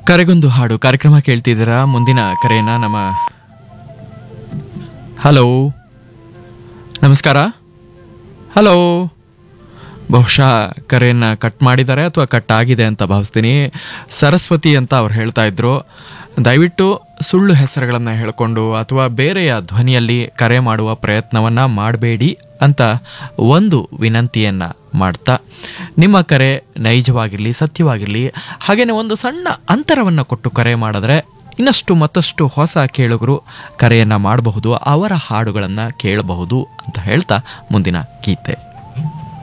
ಕರೆಗೊಂದು ಹಾಡು ಕಾರ್ಯಕ್ರಮ ಕೇಳ್ತಿದ್ದೀರಾ ಮುಂದಿನ ಕರೆಯನ್ನ ನಮ್ಮ ಹಲೋ ನಮಸ್ಕಾರ ಹಲೋ ಬಹುಶಃ ಕರೆಯನ್ನ ಕಟ್ ಮಾಡಿದ್ದಾರೆ ಅಥವಾ ಕಟ್ ಆಗಿದೆ ಅಂತ ಭಾವಿಸ್ತೀನಿ ಸರಸ್ವತಿ ಅಂತ ಅವ್ರು ಹೇಳ್ತಾ ಇದ್ರು ದಯವಿಟ್ಟು ಸುಳ್ಳು ಹೆಸರುಗಳನ್ನು ಹೇಳ್ಕೊಂಡು ಅಥವಾ ಬೇರೆಯ ಧ್ವನಿಯಲ್ಲಿ ಕರೆ ಮಾಡುವ ಪ್ರಯತ್ನವನ್ನ ಮಾಡಬೇಡಿ ಅಂತ ಒಂದು ವಿನಂತಿಯನ್ನ ಮಾಡ್ತಾ ನಿಮ್ಮ ಕರೆ ನೈಜವಾಗಿರಲಿ ಸತ್ಯವಾಗಿರಲಿ ಹಾಗೇನೆ ಒಂದು ಸಣ್ಣ ಅಂತರವನ್ನು ಕೊಟ್ಟು ಕರೆ ಮಾಡಿದ್ರೆ ಇನ್ನಷ್ಟು ಮತ್ತಷ್ಟು ಹೊಸ ಕೇಳುಗರು ಕರೆಯನ್ನ ಮಾಡಬಹುದು ಅವರ ಹಾಡುಗಳನ್ನು ಕೇಳಬಹುದು ಅಂತ ಹೇಳ್ತಾ ಮುಂದಿನ ಗೀತೆ